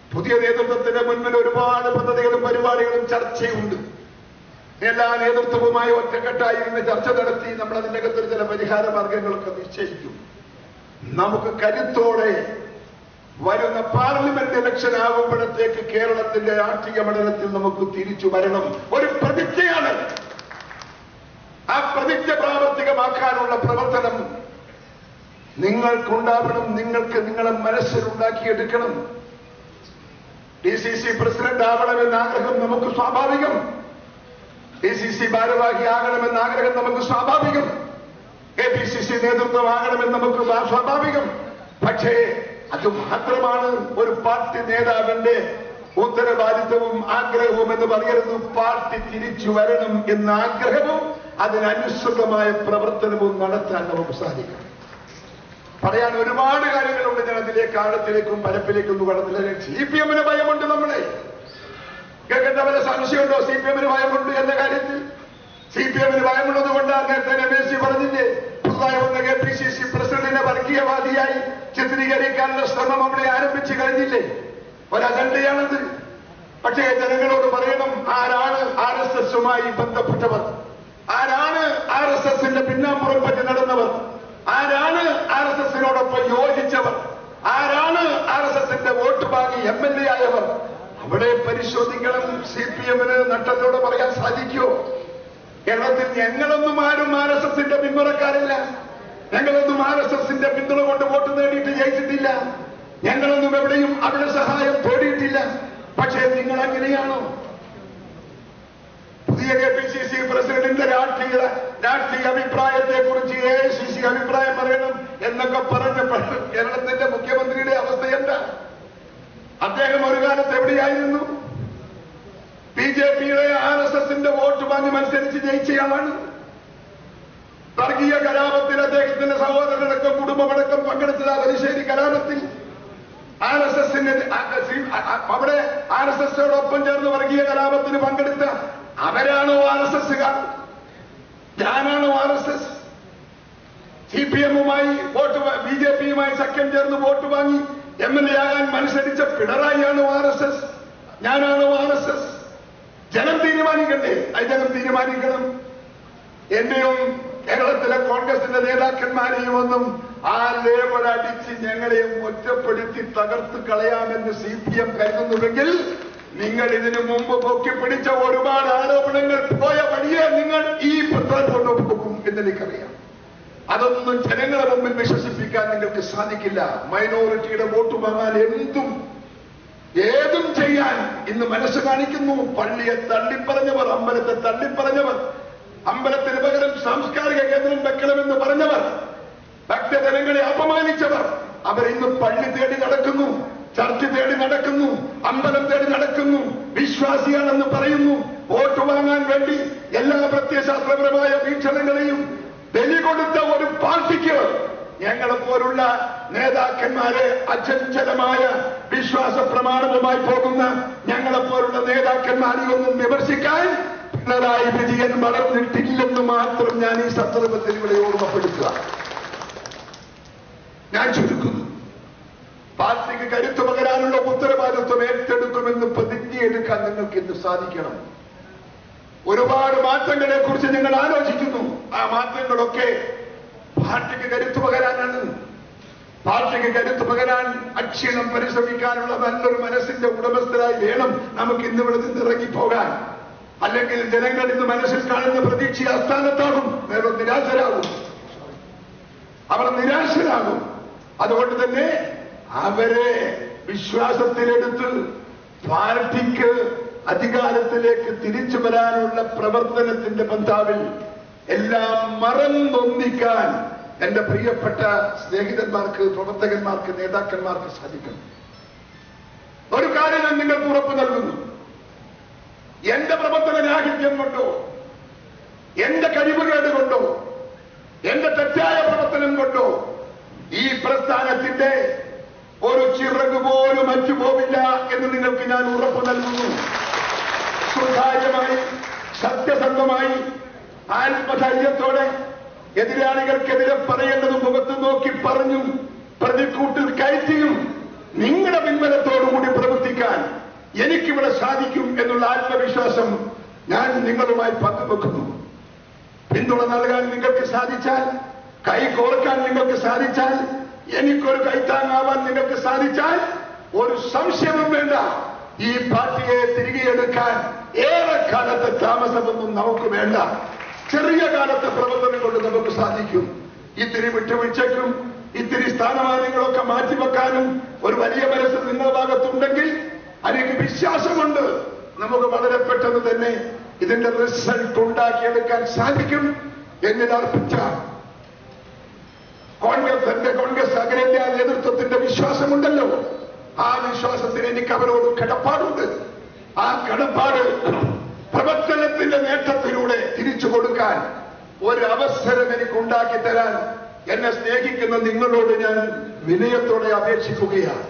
പുതിയ നേതൃത്വത്തിന്റെ മുൻപിൽ ഒരുപാട് പദ്ധതികളും പരിപാടികളും ചർച്ചയുണ്ട് എല്ലാ നേതൃത്വവുമായി ഒറ്റക്കെട്ടായി ഇരുന്ന് ചർച്ച നടത്തി നമ്മൾ അതിന്റെ അകത്തൊരു ചില പരിഹാര മാർഗങ്ങളൊക്കെ നിശ്ചയിക്കും നമുക്ക് കരുത്തോടെ വരുന്ന പാർലമെന്റ് ഇലക്ഷൻ ആകുമ്പോഴത്തേക്ക് കേരളത്തിന്റെ രാഷ്ട്രീയ മണ്ഡലത്തിൽ നമുക്ക് തിരിച്ചു വരണം ഒരു പ്രതിജ്ഞയാണ് ആ പ്രതിജ്ഞ പ്രാവർത്തികമാക്കാനുള്ള പ്രവർത്തനം നിങ്ങൾക്കുണ്ടാവണം നിങ്ങൾക്ക് നിങ്ങളെ മനസ്സിലുണ്ടാക്കിയെടുക്കണം ഡി സി സി പ്രസിഡന്റ് ആവണമെന്ന ആഗ്രഹം നമുക്ക് സ്വാഭാവികം ഡി സി സി ഭാരവാഹി ആകണമെന്ന ആഗ്രഹം നമുക്ക് സ്വാഭാവികം കെ പി സി സി നേതൃത്വം ആകണമെന്ന് നമുക്ക് സ്വാ- സ്വാഭാവികം പക്ഷേ അത് മാത്രമാണ് ഒരു പാർട്ടി നേതാവിന്റെ ഉത്തരവാദിത്വവും ആഗ്രഹവും എന്ന് പറയരുത് പാർട്ടി തിരിച്ചു വരണം എന്ന ആഗ്രഹവും അതിനനുസൃതമായ പ്രവർത്തനവും നടത്താൻ നമുക്ക് സാധിക്കണം പറയാൻ ഒരുപാട് കാര്യങ്ങളുണ്ട് ഞാൻ അതിലേക്ക് ആഴത്തിലേക്കും പരപ്പിലേക്കും ഒന്നും കടന്നില്ല സി പി എമ്മിന് ഭയമുണ്ട് നമ്മളെ കേൾക്കേണ്ട വല്ല സംശയമുണ്ടോ സി പി എമ്മിന് ഭയമുണ്ട് എന്ന കാര്യത്തിൽ സി പി എമ്മിന് ഭയമുള്ളത് കൊണ്ടാണ് നേരത്തെ രമേശ് പറഞ്ഞില്ലേ പുതുതായി വന്ന കെ പി സി സി പ്രസിഡന്റിനെ വർഗീയവാദിയായി ചിത്രീകരിക്കാനുള്ള ശ്രമം അവിടെ ആരംഭിച്ചു കഴിഞ്ഞില്ലേ ഒരു അജണ്ടയാണത് പക്ഷേ ജനങ്ങളോട് പറയണം ആരാണ് ആർ എസ് എസുമായി ബന്ധപ്പെട്ടവർ ആരാണ് ആർ എസ് എസിന്റെ പിന്നാമ്പുറം പറ്റി നടന്നവർ ആരാണ് ആർ എസ് എസിനോടൊപ്പം യോജിച്ചവർ ആരാണ് ആർ എസ് എസിന്റെ വോട്ട് വാങ്ങി എം എൽ എ ആയവർ അവിടെ പരിശോധിക്കണം സി പി എമ്മിന് നട്ടത്തോട് പറയാൻ സാധിക്കുമോ കേരളത്തിൽ ഞങ്ങളൊന്നും ആരും ആർ എസ് എസിന്റെ പിന്തുണക്കാരില്ല ഞങ്ങളൊന്നും ആർ എസ് എസിന്റെ പിന്തുണ കൊണ്ട് വോട്ട് നേടിയിട്ട് ജയിച്ചിട്ടില്ല ഞങ്ങളൊന്നും എവിടെയും അവിടെ സഹായം തേടിയിട്ടില്ല പക്ഷേ നിങ്ങൾ അങ്ങനെയാണോ പുതിയ കെ പി സി സി പ്രസിഡന്റിന്റെ രാഷ്ട്രീയ രാഷ്ട്രീയ അഭിപ്രായത്തെ കുറിച്ച് എ ഐ സി സി അഭിപ്രായം പറയണം എന്നൊക്കെ പറഞ്ഞപ്പോൾ കേരളത്തിന്റെ മുഖ്യമന്ത്രിയുടെ അവസ്ഥ എന്താ അദ്ദേഹം ഒരു കാലത്ത് എവിടെയായിരുന്നു ബി ജെ പിയുടെ ആർ എസ് എസിന്റെ വോട്ട് വാങ്ങി മത്സരിച്ച് ജയിച്ചയാളാണ് വർഗീയ കലാപത്തിൽ അദ്ദേഹത്തിന്റെ സഹോദരനടക്കം കുടുംബമടക്കം പങ്കെടുത്തത് ആ വലിശ്ശേരി കലാപത്തിൽ ആർ എസ് എസിന് അവിടെ ആർ എസ് എസിനോടൊപ്പം ചേർന്ന് വർഗീയ കലാപത്തിന് പങ്കെടുത്ത അവരാണോ ആർ എസ് എസുകാർ ഞാനാണോ R S S C P എമ്മുമായി വോട്ട് ബി ജെ പിയുമായി സഖ്യം ചേർന്ന് വോട്ട് വാങ്ങി എം എൽ എ ആകാൻ മത്സരിച്ച പിണറായിയാണോ ആർ എസ് എസ് ഞാനാണോ ആർ എസ് എസ് ജനം തീരുമാനിക്കണ്ടേ അത് ജനം തീരുമാനിക്കണം എന്റെയും കേരളത്തിലെ കോൺഗ്രസിന്റെ നേതാക്കന്മാരെയും ഒന്നും ആ ലേബർ അടിച്ച് ഞങ്ങളെയും ഒറ്റപ്പെടുത്തി തകർത്ത് കളയാമെന്ന് സി പി എം കരുതുന്നുവെങ്കിൽ നിങ്ങൾ ഇതിനു മുമ്പ് പൊക്കിപ്പിടിച്ച ഒരുപാട് ആരോപണങ്ങൾ പോയ വഴിയെ നിങ്ങൾ ഈ പത്രം കൊണ്ടുപോകും എന്നെനിക്കറിയാം അതൊന്നും ജനങ്ങളെ മുമ്പിൽ വിശ്വസിപ്പിക്കാൻ നിങ്ങൾക്ക് സാധിക്കില്ല മൈനോറിറ്റിയുടെ വോട്ട് വാങ്ങാൻ എന്തും ഏതും ചെയ്യാൻ ഇന്ന് മനസ്സ് കാണിക്കുന്നു പള്ളിയെ തള്ളിപ്പറഞ്ഞവർ അമ്പലത്തെ തള്ളിപ്പറഞ്ഞവർ അമ്പലത്തിന് പകരം സാംസ്കാരിക കേന്ദ്രം വെക്കണമെന്ന് പറഞ്ഞവർ ഭക്തജനങ്ങളെ അപമാനിച്ചവർ അവർ ഇന്ന് പള്ളി തേടി നടക്കുന്നു ചർച്ച് തേടി നടക്കുന്നു അമ്പലം തേടി നടക്കുന്നു വിശ്വാസിയാണെന്ന് പറയുന്നു വോട്ട് വാങ്ങാൻ വേണ്ടി എല്ലാ പ്രത്യയശാസ്ത്രപരമായ വീക്ഷണങ്ങളെയും ബലി കൊടുത്ത ഒരു പാർട്ടിക്ക് ഞങ്ങളെ പോലുള്ള നേതാക്കന്മാരെ അചഞ്ചലമായ വിശ്വാസ പ്രമാണവുമായി പോകുന്ന ഞങ്ങളെ പോലുള്ള നേതാക്കന്മാരെ ഒന്നും വിമർശിക്കാൻ പിണറായി വിജയൻ വളർന്നിട്ടില്ലെന്ന് മാത്രം ഞാൻ ഈ സന്ദർഭത്തിൽ ഇവിടെ ഓർമ്മപ്പെടുത്തുക ഞാൻ ചുരുക്കുന്നു പാർട്ടിക്ക് കരുത്തു പകരാനുള്ള ഉത്തരവാദിത്വം ഏറ്റെടുക്കുമെന്ന് പ്രതിജ്ഞയെടുക്കാൻ നിങ്ങൾക്ക് ഇന്ന് സാധിക്കണം ഒരുപാട് മാറ്റങ്ങളെ കുറിച്ച് നിങ്ങൾ ആലോചിക്കുന്നു ആ മാറ്റങ്ങളൊക്കെ പാർട്ടിക്ക് കരുത്തു പകരാനാണ് പാർട്ടിക്ക് കരുത്തു പകരാൻ അക്ഷീണം പരിശ്രമിക്കാനുള്ള നല്ലൊരു മനസ്സിന്റെ ഉടമസ്ഥരായി വേണം നമുക്ക് ഇന്ന് ഇവിടെ നിന്ന് ഇറങ്ങിപ്പോകാൻ അല്ലെങ്കിൽ ജനങ്ങൾ ഇന്ന് മനസ്സിൽ കാണുന്ന പ്രതീക്ഷ അസ്ഥാനത്താകും വേറെ നിരാശരാകും അവർ നിരാശരാകും അതുകൊണ്ട് തന്നെ അവരെ വിശ്വാസത്തിലെടുത്ത് പാർട്ടിക്ക് അധികാരത്തിലേക്ക് തിരിച്ചു വരാനുള്ള പ്രവർത്തനത്തിന്റെ പന്താവിൽ എല്ലാം മറന്നൊന്നിക്കാൻ എന്റെ പ്രിയപ്പെട്ട സ്നേഹിതന്മാർക്ക് പ്രവർത്തകന്മാർക്ക് നേതാക്കന്മാർക്ക് സാധിക്കണം ഒരു കാര്യം ഞാൻ നിങ്ങൾക്ക് ഉറപ്പ് നൽകുന്നു എന്റെ പ്രവർത്തന രാഹിത്യം കൊണ്ടോ എന്റെ കഴിവുകേട് കൊണ്ടോ എന്റെ തെറ്റായ പ്രവർത്തനം കൊണ്ടോ ഈ പ്രസ്ഥാനത്തിന്റെ ഒരു ചിറക് പോലും മറ്റു പോവില്ല എന്ന് നിങ്ങൾക്ക് ഞാൻ ഉറപ്പ് നൽകുന്നു സുതാര്യമായി സത്യസന്ധമായി ആത്മധൈര്യത്തോടെ എതിരാളികൾക്കെതിരെ പറയേണ്ടത് മുഖത്ത് നോക്കി പറഞ്ഞും പ്രതിക്കൂട്ടിൽ കയറ്റിയും നിങ്ങളുടെ പിൻബലത്തോടുകൂടി പ്രവർത്തിക്കാൻ എനിക്കിവിടെ സാധിക്കും എന്നുള്ള ആത്മവിശ്വാസം ഞാൻ നിങ്ങളുമായി പങ്കുവെക്കുന്നു പിന്തുണ നൽകാൻ നിങ്ങൾക്ക് സാധിച്ചാൽ കൈ കോർക്കാൻ നിങ്ങൾക്ക് സാധിച്ചാൽ എനിക്കൊരു കൈത്താങ്ങാവാൻ നിങ്ങൾക്ക് സാധിച്ചാൽ ഒരു സംശയവും വേണ്ട ഈ പാർട്ടിയെ തിരികെ എടുക്കാൻ ഏറെ കാലത്തെ താമസമൊന്നും നമുക്ക് വേണ്ട ചെറിയ കാലത്തെ പ്രവർത്തനം കൊണ്ട് നമുക്ക് സാധിക്കും ഇത്തിരി വിട്ടുവീഴ്ചയ്ക്കും ഇത്തിരി സ്ഥാനമാനങ്ങളൊക്കെ മാറ്റിവെക്കാനും ഒരു വലിയ മനസ്സ് നിങ്ങളുടെ ഭാഗത്തുണ്ടെങ്കിൽ എനിക്ക് വിശ്വാസമുണ്ട് നമുക്ക് വളരെ പെട്ടെന്ന് തന്നെ ഇതിന്റെ റിസൾട്ട് ഉണ്ടാക്കിയെടുക്കാൻ സാധിക്കും എന്നിൽ അർപ്പിച്ച കോൺഗ്രസ് എന്റെ കോൺഗ്രസ് അഖിലേന്ത്യാ നേതൃത്വത്തിന്റെ വിശ്വാസമുണ്ടല്ലോ ആ വിശ്വാസത്തിന് എനിക്ക് അവരോട് കടപ്പാടുണ്ട് ആ കടപ്പാട് പ്രവർത്തനത്തിന്റെ നേട്ടത്തിലൂടെ തിരിച്ചു കൊടുക്കാൻ ഒരു അവസരം എനിക്ക് ഉണ്ടാക്കി തരാൻ എന്നെ സ്നേഹിക്കുന്ന നിങ്ങളോട് ഞാൻ വിനയത്തോടെ അപേക്ഷിക്കുകയാണ്